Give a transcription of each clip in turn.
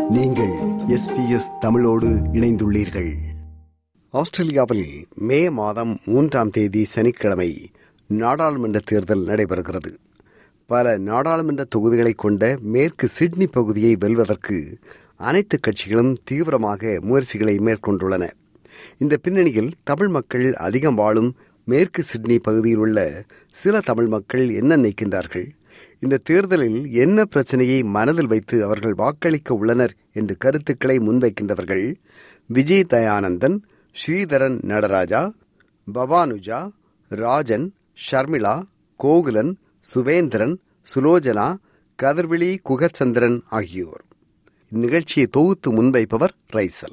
நீங்கள் எஸ்பிஎஸ் தமிழோடு இணைந்துள்ளீர்கள் ஆஸ்திரேலியாவில் மே மாதம் மூன்றாம் தேதி சனிக்கிழமை நாடாளுமன்ற தேர்தல் நடைபெறுகிறது பல நாடாளுமன்ற தொகுதிகளை கொண்ட மேற்கு சிட்னி பகுதியை வெல்வதற்கு அனைத்து கட்சிகளும் தீவிரமாக முயற்சிகளை மேற்கொண்டுள்ளன இந்த பின்னணியில் தமிழ் மக்கள் அதிகம் வாழும் மேற்கு சிட்னி பகுதியில் உள்ள சில தமிழ் மக்கள் என்ன நினைக்கின்றார்கள் இந்த தேர்தலில் என்ன பிரச்சனையை மனதில் வைத்து அவர்கள் வாக்களிக்க உள்ளனர் என்று கருத்துக்களை முன்வைக்கின்றவர்கள் விஜய் தயானந்தன் ஸ்ரீதரன் நடராஜா பவானுஜா ராஜன் ஷர்மிளா கோகுலன் சுவேந்திரன் சுலோஜனா கதிர்விழி குகச்சந்திரன் ஆகியோர் இந்நிகழ்ச்சியை தொகுத்து முன்வைப்பவர் ரைசல்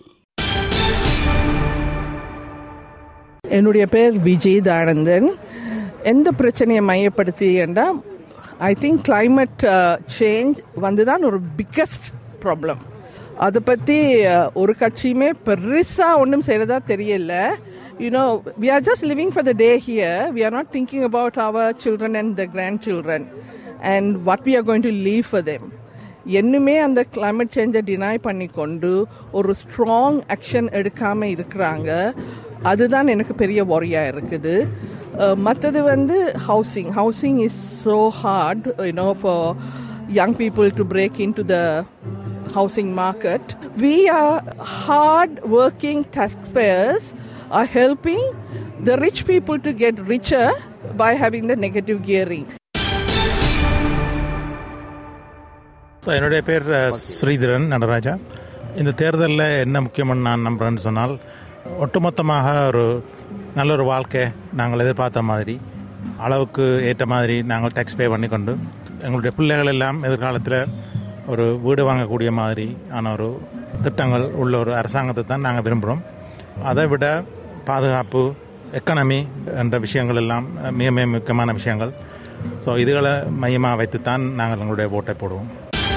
என்னுடைய பேர் விஜய் தயானந்தன் எந்த பிரச்சனையை மையப்படுத்தி என்றால் ஐ திங்க் climate சேஞ்ச் வந்து தான் ஒரு பிக்கஸ்ட் ப்ராப்ளம் அதை பற்றி ஒரு கட்சியுமே பெருசாக ஒன்றும் செய்கிறதா தெரியல you know we are just living for the day here we are not thinking about our children and the grandchildren and what we are going to leave for them என்னுமே அந்த climate சேஞ்சை deny பண்ணி கொண்டு ஒரு strong action எடுக்காமல் இருக்கிறாங்க அதுதான் எனக்கு பெரிய ஒரியாக இருக்குது மற்றது வந்து housing housing is so hard you know for young people to break in to the housing market. We are hard working taxpayers are helping the rich people to get richer by having the negative gearing. So என்னுடைய பேர் அஹ், ஸ்ரீதரன் நடராஜா இந்த தேர்தலில் என்ன முக்கியம்னு நான் நம்புறேன்னு சொன்னால் ஒட்டுமொத்தமாக ஒரு நல்ல ஒரு வாழ்க்கை நாங்கள் எதிர்பார்த்த மாதிரி அளவுக்கு ஏற்ற மாதிரி நாங்கள் டேக்ஸ் பே பண்ணிக்கொண்டு எங்களுடைய பிள்ளைகள் எல்லாம் எதிர்காலத்தில் ஒரு வீடு வாங்கக்கூடிய மாதிரி ஆன ஒரு திட்டங்கள் உள்ள ஒரு அரசாங்கத்தை தான் நாங்கள் விரும்புகிறோம் அதை விட பாதுகாப்பு எக்கனமி என்ற விஷயங்கள் எல்லாம் அஹ், மிக மிக முக்கியமான விஷயங்கள் ஸோ இதுகளை மையமாக வைத்துத்தான் நாங்கள் எங்களுடைய ஓட்டை போடுவோம்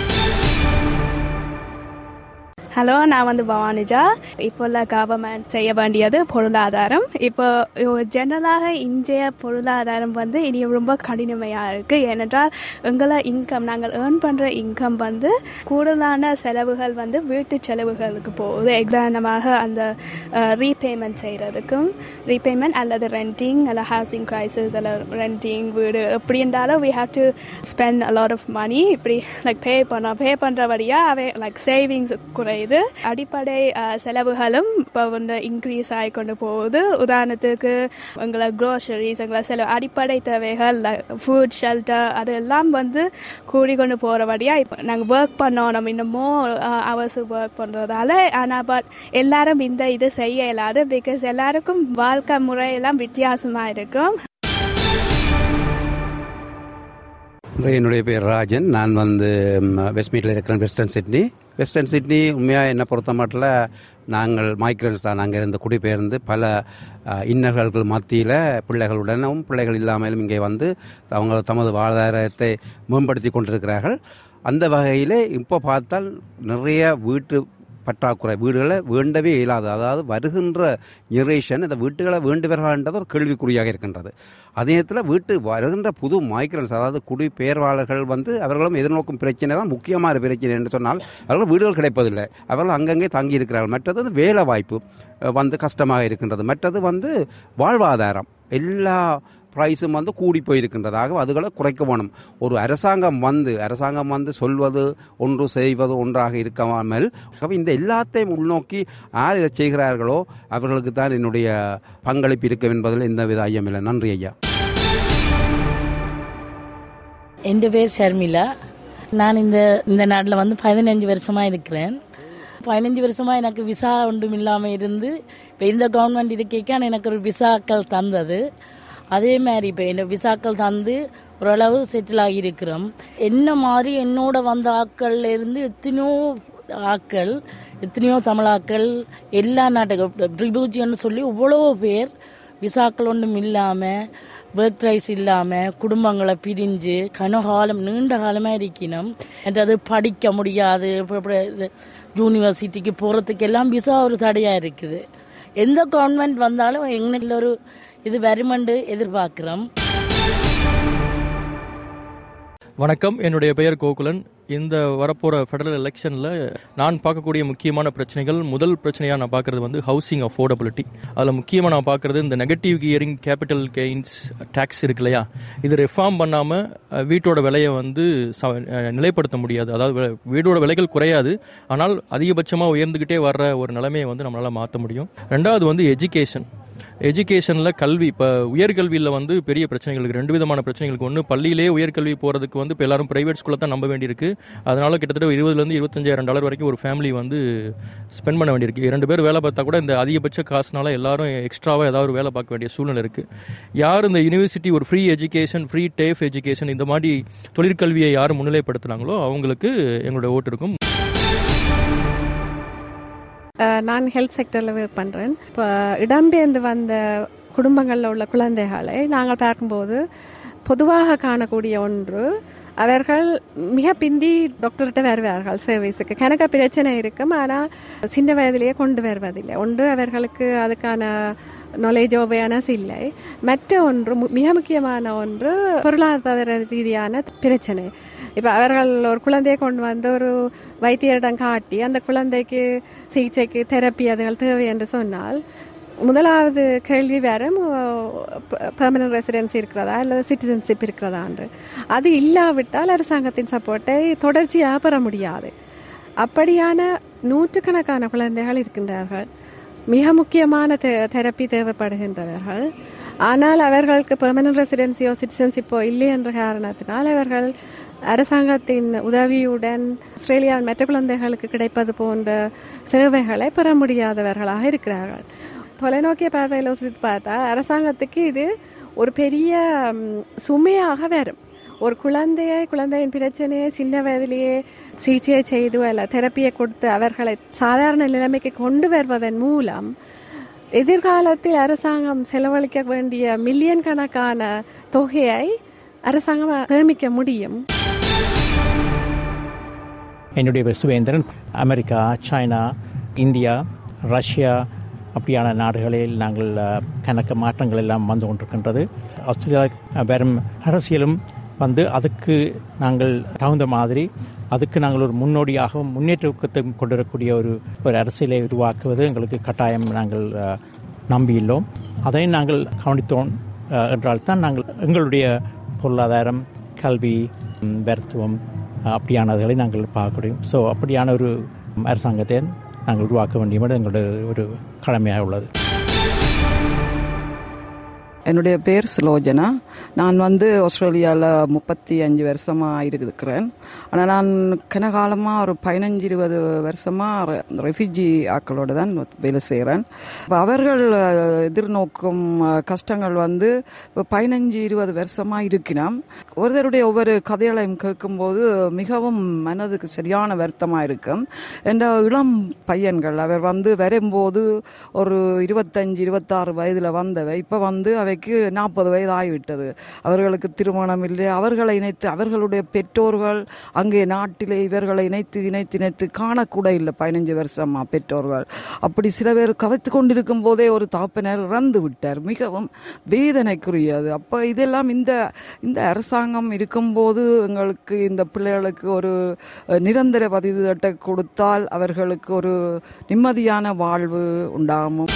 ஹலோ நான் வந்து பவானிஜா இப்போ உள்ள கவர்மெண்ட் செய்ய வேண்டியது பொருளாதாரம் இப்போ ஜெனரலாக இந்திய பொருளாதாரம் வந்து இனி ரொம்ப கடினமையாக இருக்குது ஏனென்றால் எங்களை இன்கம் நாங்கள் ஏர்ன் பண்ணுற இன்கம் வந்து கூடுதலான செலவுகள் வந்து வீட்டு செலவுகளுக்கு போகுது எக்ஸானமாக அந்த ரீபேமெண்ட் செய்கிறதுக்கும் ரீபேமெண்ட் அல்லது ரெண்டிங் அல்ல ஹவுசிங் க்ரைசஸ் அல்ல ரெண்டிங் வீடு எப்படி இருந்தாலும் we have to spend a lot of money இப்படி லைக் பே பண்ணோம் பே பண்ணுறபடியாக அவை லைக் சேவிங்ஸ் குறையுது அடிப்படை அஹ், செலவுகளும் இப்போ வந்து இன்க்ரீஸ் ஆகி கொண்டு போகுது உதாரணத்துக்கு எங்களை க்ரோசரிஸ் எங்களை செலவு அடிப்படை தேவைகள் ஃபுட் ஷெல்டர் அதெல்லாம் வந்து கூடிக்கொண்டு போகிறபடியாக இப்போ நாங்கள் ஒர்க் பண்ணோம் நம்ம இன்னமும் அவர்ஸ் ஒர்க் பண்ணுறதால ஆனால் பட் எல்லாரும் இந்த இது செய்ய இயலாது பிகாஸ் எல்லாருக்கும் வாழ்க்கை முறையெல்லாம் வித்தியாசமாக இருக்கும் என்னுடைய பேர் ராஜன் நான் வந்து வெஸ்ட்மீட்டில் இருக்கிறேன் வெஸ்டர்ன் சிட்னி வெஸ்டர்ன் சிட்னி உண்மையாக என்னை பொறுத்த மட்டும் நாங்கள் மைக்ரன்ஸ் தான் நாங்கள் இருந்து குடிபெயர்ந்து பல அஹ், இன்னல்கள் மத்தியில் பிள்ளைகளுடனும் பிள்ளைகள் இல்லாமலும் இங்கே வந்து அவங்க தமது வாழ்வாதாரத்தை மேம்படுத்தி கொண்டிருக்கிறார்கள் அந்த வகையிலே இப்போ பார்த்தால் நிறைய வீட்டு பற்றாக்குறை வீடுகளை வேண்டவே இயலாது அதாவது வருகின்ற ஜெனரேஷன் இந்த வீட்டுகளை வேண்டுவர்கள்ன்றது ஒரு கேள்விக்குறியாக இருக்கின்றது அதே நேரத்தில் வீட்டு வருகின்ற புது மைக்ரன்ஸ் அதாவது குடிபெயர்வாளர்கள் வந்து அவர்களும் எதிர்நோக்கும் பிரச்சனை தான் முக்கியமான பிரச்சனை என்று சொன்னால் அவர்கள் வீடுகள் கிடைப்பதில்லை அவர்கள் அங்கங்கே தங்கி இருக்கிறார்கள் மற்றது வந்து வேலை வாய்ப்பு அஹ், வந்து கஷ்டமாக இருக்கின்றது மற்றது வந்து வாழ்வாதாரம் எல்லா ப்ரைஸும் வந்து கூடி போயிருக்கின்றதாக அதுகளை குறைக்க வேணும் ஒரு அரசாங்கம் வந்து அரசாங்கம் வந்து சொல்வது ஒன்று செய்வது ஒன்றாக இருக்காமல் ஆகவே இந்த எல்லாத்தையும் உள்நோக்கி யார் இதை செய்கிறார்களோ அவர்களுக்கு தான் என்னுடைய பங்களிப்பு இருக்கும் என்பதில் எந்தவித ஐயமில்லை நன்றி ஐயா என் பேர் ஷர்மிளா நான் இந்த இந்த நாட்டில் வந்து பதினஞ்சு வருஷமாக இருக்கிறேன் பதினஞ்சு வருஷமாக எனக்கு விசா ஒன்றும் இல்லாமல் இருந்து இப்போ இந்த கவர்மெண்ட் இருக்கைக்கான எனக்கு ஒரு விசாக்கள் தந்தது அதே மாதிரி இப்போ இந்த விசாக்கள் தந்து ஓரளவு செட்டில் ஆகியிருக்கிறோம் என்ன மாதிரி என்னோட வந்த ஆட்கள்ல இருந்து எத்தனையோ ஆட்கள் எத்தனையோ தமிழாக்கள் எல்லா நாட்டுக்கும் ட்ரிபூஜின்னு சொல்லி இவ்வளோ பேர் விசாக்கள் ஒன்றும் இல்லாமல் ஒர்க் ரைஸ் இல்லாமல் குடும்பங்களை பிரிஞ்சு கனகாலம் நீண்ட காலமாக இருக்கணும் அது படிக்க முடியாது இப்ப- இப்ப இது யூனிவர்சிட்டிக்கு போகிறதுக்கு எல்லாம் விசா ஒரு தடையாக இருக்குது எந்த கவர்மெண்ட் வந்தாலும் எங்களுக்கு ஒரு இது வருமெண்டு எதிர்பார்க்குறோம் வணக்கம் என்னுடைய பெயர் கோகுலன் இந்த வரப்போகிற ஃபெடரல் எலெக்ஷனில் நான் பார்க்கக்கூடிய முக்கியமான பிரச்சனைகள் முதல் பிரச்சனையாக நான் பார்க்குறது வந்து ஹவுசிங் அஃபோர்டபிலிட்டி அதில் முக்கியமாக நான் பார்க்குறது இந்த negative gearing capital gains tax இருக்கு இல்லையா இது ரெஃபார்ம் பண்ணாமல் வீட்டோட விலையை வந்து ச- அஹ், நிலைப்படுத்த முடியாது அதாவது வி- வீடோட விலைகள் குறையாது ஆனால் அதிகபட்சமாக உயர்ந்துக்கிட்டே வர்ற ஒரு நிலைமையை வந்து நம்மளால் மாற்ற முடியும் ரெண்டாவது வந்து எஜுகேஷன் எஜுகேஷனில் கல்வி இப்போ உயர்கல்வியில் வந்து பெரிய பிரச்சனைகள் இருக்குது ரெண்டு விதமான பிரச்சனைகளுக்கு ஒன்று பள்ளியிலே உயர்கல்வி போகிறதுக்கு வந்து இப்போ எல்லாரும் பிரைவேட் ஸ்கூலில் தான் நம்ப வேண்டியிருக்கு அதனால கிட்டத்தட்ட இருபதுலேருந்து இருபத்தஞ்சாயிரம் டாலர் வரைக்கும் ஒரு ஃபேமிலி வந்து ஸ்பெண்ட் பண்ண வேண்டியிருக்கு இரண்டு பேர் வேலை பார்த்தா கூட இந்த அதிகபட்ச காசுனால எல்லாரும் எக்ஸ்ட்ராவாக ஏதாவது ஒரு வேலை பார்க்க வேண்டிய சூழ்நிலை இருக்குது யார் இந்த யூனிவர்சிட்டி ஒரு free education free TAFE education இந்த மாதிரி தொழிற்கல்வியை யார் முன்னிலைப்படுத்துனாங்களோ அவங்களுக்கு எங்களோட ஓட்டு இருக்கும் அஹ் நான் ஹெல்த் செக்டரில் ஒர்க் பண்ணுறேன் இப்போ இடம்பெயர்ந்து வந்த குடும்பங்களில் உள்ள குழந்தைகளை நாங்கள் பார்க்கும்போது பொதுவாக காணக்கூடிய ஒன்று அவர்கள் மிக பிந்தி டாக்டர்கிட்ட வருவார்கள் சர்வீஸுக்கு கணக்க பிரச்சனை இருக்கும் ஆனால் சின்ன வயதிலேயே கொண்டு வருவதில்லை ஒன்று அவர்களுக்கு அதுக்கான நாலேஜ் அவேர்னஸ் இல்லை மற்ற ஒன்று மு- மிக முக்கியமான ஒன்று பொருளாதார ரீதியான பிரச்சனை இப்போ அவர்கள் ஒரு குழந்தையை கொண்டு வந்து ஒரு வைத்தியரிடம் காட்டி அந்த குழந்தைக்கு சிகிச்சைக்கு தெரப்பி அதுகள் தேவை என்று சொன்னால் முதலாவது கேள்வி வேற பெர்மனன்ட் ரெசிடென்சி இருக்கிறதா அல்லது சிட்டிசன்ஷிப் இருக்கிறதா என்று அது இல்லாவிட்டால் அரசாங்கத்தின் சப்போர்ட்டை தொடர்ச்சியாக பெற முடியாது அப்படியான நூற்றுக்கணக்கான குழந்தைகள் இருக்கின்றார்கள் மிக முக்கியமான தெ- தெரப்பி தேவைப்படுகின்றவர்கள் ஆனால் அவர்களுக்கு பெர்மனன்ட் ரெசிடென்சியோ சிட்டிசன்ஷிப்போ இல்லை என்ற காரணத்தினால் அவர்கள் அரசாங்கத்தின் உதவியுடன் ஆஸ்திரேலியாவின் மற்ற குழந்தைகளுக்கு கிடைப்பது போன்ற சேவைகளை பெற முடியாதவர்களாக இருக்கிறார்கள் தொலைநோக்கிய பார்வையில் யோசித்து பார்த்தா அரசாங்கத்துக்கு இது ஒரு பெரிய ம், சுமையாக வரும் ஒரு குழந்தையை குழந்தையின் பிரச்சனையை சின்ன வயதிலேயே சிகிச்சையை செய்து அல்ல தெரப்பியை கொடுத்து அவர்களை சாதாரண நிலைமைக்கு கொண்டு வருவதன் மூலம் எதிர்காலத்தில் அரசாங்கம் செலவழிக்க வேண்டிய மில்லியன் கணக்கான தொகையை அரசாங்கம் சேமிக்க முடியும் என்னுடைய பேர் Suvendran America China India Russia அப்படியான நாடுகளில் நாங்கள் அஹ், கணக்கு மாற்றங்கள் எல்லாம் வந்து கொண்டிருக்கின்றது ஆஸ்திரேலியா அஹ், வெறும் அரசியலும் வந்து அதுக்கு நாங்கள் தகுந்த மாதிரி அதுக்கு நாங்கள் ஒரு முன்னோடியாகவும் முன்னேற்றத்தை கொண்டிருக்கக்கூடிய ஒரு ஒரு அரசியலை உருவாக்குவது எங்களுக்கு கட்டாயம் நாங்கள் அஹ், நம்பியுள்ளோம் அதை நாங்கள் கவனித்தோம் அஹ், என்றால் தான் நாங்கள் எங்களுடைய பொருளாதாரம் கல்வி ம், மருத்துவம் அஹ், அப்படியானதுகளை நாங்கள் பார்க்க முடியும் ஸோ அப்படியான ஒரு அரசாங்கத்தை நாங்கள் உருவாக்க வேண்டியது எங்களுடைய ஒரு கடமையாக உள்ளது என்னுடைய பேர் சுலோஜனா நான் வந்து ஆஸ்திரேலியாவில் முப்பத்தி அஞ்சு வருஷமாக இருக்கிறேன் ஆனால் நான் கனகாலமாக ஒரு பதினஞ்சு இருபது வருஷமாக ரெஃப்யூஜி ஆக்களோட தான் வேலை செய்கிறேன் அப்ப அவர்கள் அஹ், எதிர்நோக்கும் அஹ், கஷ்டங்கள் வந்து இப்போ பதினஞ்சு இருபது வருஷமாக இருக்கினோம் ஒருத்தருடைய ஒவ்வொரு கதைகளையும் கேட்கும்போது மிகவும் மனதுக்கு சரியான வருத்தமாக இருக்கும் என்ற இளம் பையன்கள் அவர் வந்து வரும்போது ஒரு இருபத்தஞ்சு இருபத்தாறு வயதில் வந்தவை இப்போ வந்து அவைக்கு நாற்பது வயது ஆகிவிட்டது அவர்களுக்கு திருமணம் இல்லை அவர்களை இணைத்து அவர்களுடைய பெற்றோர்கள் அங்கே நாட்டிலே இவர்களை இணைத்து இணைத்து இணைத்து காணக்கூட இல்லை பதினஞ்சு வருஷமா பெற்றோர்கள் அப்படி சில பேர் கதைத்து கொண்டிருக்கும் போதே ஒரு தாப்பினர் இறந்து விட்டார் மிகவும் வேதனைக்குரியது அப்போ இதெல்லாம் இந்த இந்த அரசாங்கம் இருக்கும்போது எங்களுக்கு இந்த பிள்ளைகளுக்கு ஒரு அஹ், நிரந்தர பதிவு அட்டை கொடுத்தால் அவர்களுக்கு ஒரு நிம்மதியான வாழ்வு உண்டாகும்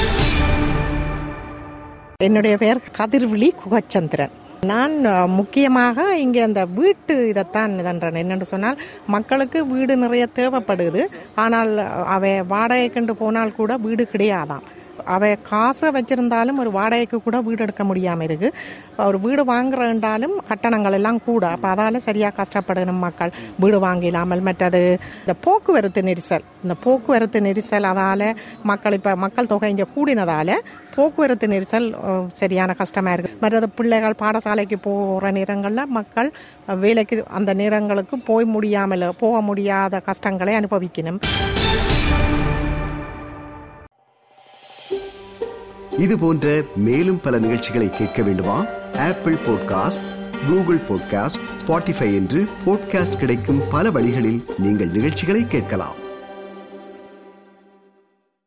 என்னுடைய பெயர் கதிர்விழி குகச்சந்திரன் நான் அஹ், முக்கியமாக இங்கே அந்த வீட்டு இதைத்தான் இதன்றேன் என்னென்று சொன்னால் மக்களுக்கு வீடு நிறைய தேவைப்படுது ஆனால் அவை வாடகைக்குண்டு போனால் கூட வீடு கிடையாதாம் அவை காசை வச்சிருந்தாலும் ஒரு வாடகைக்கு கூட வீடு எடுக்க முடியாமல் இருக்கு ஒரு வீடு வாங்குறேன்றாலும் கட்டணங்கள் எல்லாம் கூட அப்போ அதால சரியாக கஷ்டப்படணும் மக்கள் வீடு வாங்க இல்லாமல் மற்றது இந்த போக்குவரத்து நெரிசல் இந்த போக்குவரத்து நெரிசல் அதால மக்கள் இப்போ மக்கள் தொகை இங்கே கூடினதால போக்குவரத்து நெரிசல் அஹ், சரியான கஷ்டமாக இருக்குது மற்றது பிள்ளைகள் பாடசாலைக்கு போகிற நேரங்களில் மக்கள் அஹ், வேலைக்கு அந்த நேரங்களுக்கு போய் முடியாமல் போக முடியாத கஷ்டங்களை அனுபவிக்கணும் இது போன்ற மேலும் பல நிகழ்ச்சிகளை கேட்க வேண்டுமா Apple podcast Google podcast Spotify என்று பாட்காஸ்ட் கிடைக்கும் பல வழிகளில் நீங்கள் நிகழ்ச்சிகளை கேட்கலாம்